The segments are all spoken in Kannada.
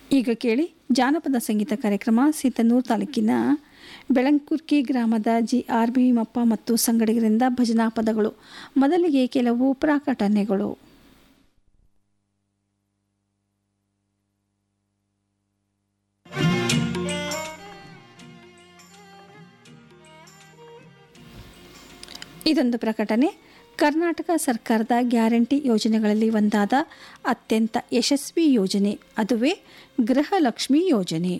ಈಗ ಕೇಳಿ ಜಾನಪದ ಸಂಗೀತ ಕಾರ್ಯಕ್ರಮ ಸೀತನೂರು ತಾಲೂಕಿನ ಬೆಳಂಕುರ್ಕಿ ಗ್ರಾಮದ ಜಿ ಆರ್ ಭೀಮಪ್ಪ ಮತ್ತು ಸಂಗಡಿಗರಿಂದ ಭಜನಾ ಪದಗಳು ಮೊದಲಿಗೆ ಕೆಲವು ಪ್ರಕಟಣೆಗಳು ಇದೊಂದು ಪ್ರಕಟಣೆ ಕರ್ನಾಟಕ ಸರ್ಕಾರದ ಗ್ಯಾರಂಟಿ ಯೋಜನೆಗಳಲ್ಲಿ ಒಂದಾದ ಅತ್ಯಂತ ಯಶಸ್ವಿ ಯೋಜನೆ ಅದುವೇ ಗೃಹಲಕ್ಷ್ಮಿ ಯೋಜನೆ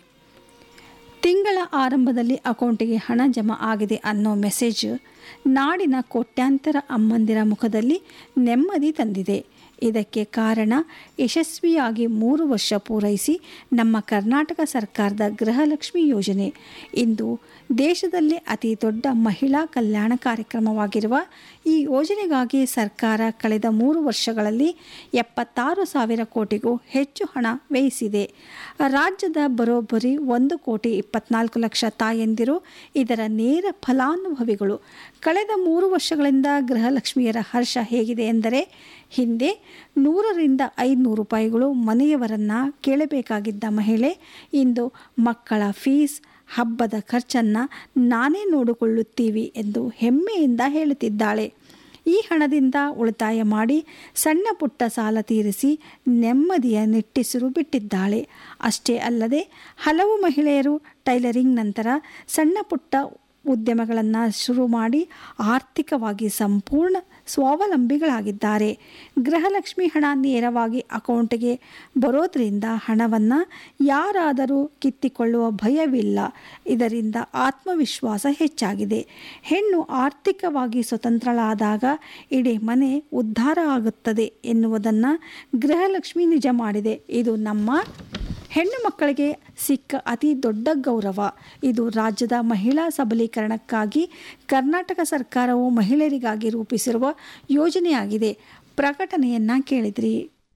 ತಿಂಗಳ ಆರಂಭದಲ್ಲಿ ಅಕೌಂಟಿಗೆ ಹಣ ಜಮಾ ಆಗಿದೆ ಅನ್ನೋ ಮೆಸೇಜ್ ನಾಡಿನ ಕೋಟ್ಯಾಂತರ ಅಮ್ಮಂದಿರ ಮುಖದಲ್ಲಿ ನೆಮ್ಮದಿ ತಂದಿದೆ ಇದಕ್ಕೆ ಕಾರಣ ಯಶಸ್ವಿಯಾಗಿ ಮೂರು ವರ್ಷ ಪೂರೈಸಿ ನಮ್ಮ ಕರ್ನಾಟಕ ಸರ್ಕಾರದ ಗೃಹಲಕ್ಷ್ಮಿ ಯೋಜನೆ ಇಂದು ದೇಶದಲ್ಲೇ ಅತಿ ದೊಡ್ಡ ಮಹಿಳಾ ಕಲ್ಯಾಣ ಕಾರ್ಯಕ್ರಮವಾಗಿರುವ ಈ ಯೋಜನೆಗಾಗಿ ಸರ್ಕಾರ ಕಳೆದ ಮೂರು ವರ್ಷಗಳಲ್ಲಿ ಎಪ್ಪತ್ತಾರು ಸಾವಿರ ಕೋಟಿಗೂ ಹೆಚ್ಚು ಹಣ ವ್ಯಯಿಸಿದೆ ರಾಜ್ಯದ ಬರೋಬ್ಬರಿ ಒಂದು ಕೋಟಿ ಇಪ್ಪತ್ನಾಲ್ಕು ಲಕ್ಷ ತಾಯಂದಿರು ಇದರ ನೇರ ಫಲಾನುಭವಿಗಳು ಕಳೆದ ಮೂರು ವರ್ಷಗಳಿಂದ ಗೃಹಲಕ್ಷ್ಮಿಯರ ಹರ್ಷ ಹೇಗಿದೆ ಎಂದರೆ ಹಿಂದೆ ನೂರರಿಂದ ಐದುನೂರು ರೂಪಾಯಿಗಳು ಮನೆಯವರನ್ನು ಕೇಳಬೇಕಾಗಿದ್ದ ಮಹಿಳೆ ಇಂದು ಮಕ್ಕಳ ಫೀಸ್ ಹಬ್ಬದ ಖರ್ಚನ್ನು ನಾನೇ ನೋಡಿಕೊಳ್ಳುತ್ತೀವಿ ಎಂದು ಹೆಮ್ಮೆಯಿಂದ ಹೇಳುತ್ತಿದ್ದಾಳೆ ಈ ಹಣದಿಂದ ಉಳಿತಾಯ ಮಾಡಿ ಸಣ್ಣ ಪುಟ್ಟ ಸಾಲ ತೀರಿಸಿ ನೆಮ್ಮದಿಯ ನಿಟ್ಟಿಸಿರು ಬಿಟ್ಟಿದ್ದಾಳೆ ಅಷ್ಟೇ ಅಲ್ಲದೆ ಹಲವು ಮಹಿಳೆಯರು ಟೈಲರಿಂಗ್ ನಂತರ ಸಣ್ಣ ಪುಟ್ಟ ಉದ್ಯಮಗಳನ್ನು ಶುರು ಮಾಡಿ ಆರ್ಥಿಕವಾಗಿ ಸಂಪೂರ್ಣ ಸ್ವಾವಲಂಬಿಗಳಾಗಿದ್ದಾರೆ ಗೃಹಲಕ್ಷ್ಮಿ ಹಣ ನೇರವಾಗಿ ಅಕೌಂಟಿಗೆ ಬರೋದ್ರಿಂದ ಹಣವನ್ನು ಯಾರಾದರೂ ಕಿತ್ತಿಕೊಳ್ಳುವ ಭಯವಿಲ್ಲ ಇದರಿಂದ ಆತ್ಮವಿಶ್ವಾಸ ಹೆಚ್ಚಾಗಿದೆ ಹೆಣ್ಣು ಆರ್ಥಿಕವಾಗಿ ಸ್ವತಂತ್ರಳಾದಾಗ ಇಡೀ ಮನೆ ಉದ್ಧಾರ ಆಗುತ್ತದೆ ಎನ್ನುವುದನ್ನು ಗೃಹಲಕ್ಷ್ಮಿ ನಿಜ ಮಾಡಿದೆ ಇದು ನಮ್ಮ ಹೆಣ್ಣು ಮಕ್ಕಳಿಗೆ ಸಿಕ್ಕ ಅತಿ ದೊಡ್ಡ ಗೌರವ ಇದು ರಾಜ್ಯದ ಮಹಿಳಾ ಸಬಲೀಕರಣಕ್ಕಾಗಿ ಕರ್ನಾಟಕ ಸರ್ಕಾರವು ಮಹಿಳೆಯರಿಗಾಗಿ ರೂಪಿಸಿರುವ ಯೋಜನೆಯಾಗಿದೆ ಪ್ರಕಟಣೆಯನ್ನ ಕೇಳಿದ್ರಿ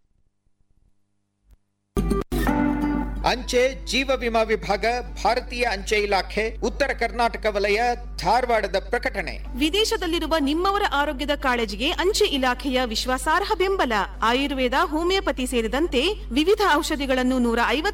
ಅಂಚೆ ಜೀವ ವಿಮಾ ವಿಭಾಗ ಭಾರತೀಯ ಅಂಚೆ ಇಲಾಖೆ ಉತ್ತರ ಕರ್ನಾಟಕ ವಲಯ ಧಾರವಾಡದ ಪ್ರಕಟಣೆ ವಿದೇಶದಲ್ಲಿರುವ ನಿಮ್ಮವರ ಆರೋಗ್ಯದ ಕಾಳಜಿಗೆ ಅಂಚೆ ಇಲಾಖೆಯ ವಿಶ್ವಾಸಾರ್ಹ ಬೆಂಬಲ ಆಯುರ್ವೇದ ಹೋಮಿಯೋಪತಿ ಸೇರಿದಂತೆ ವಿವಿಧ ಔಷಧಿಗಳನ್ನು ನೂರ ಐವತ್ತು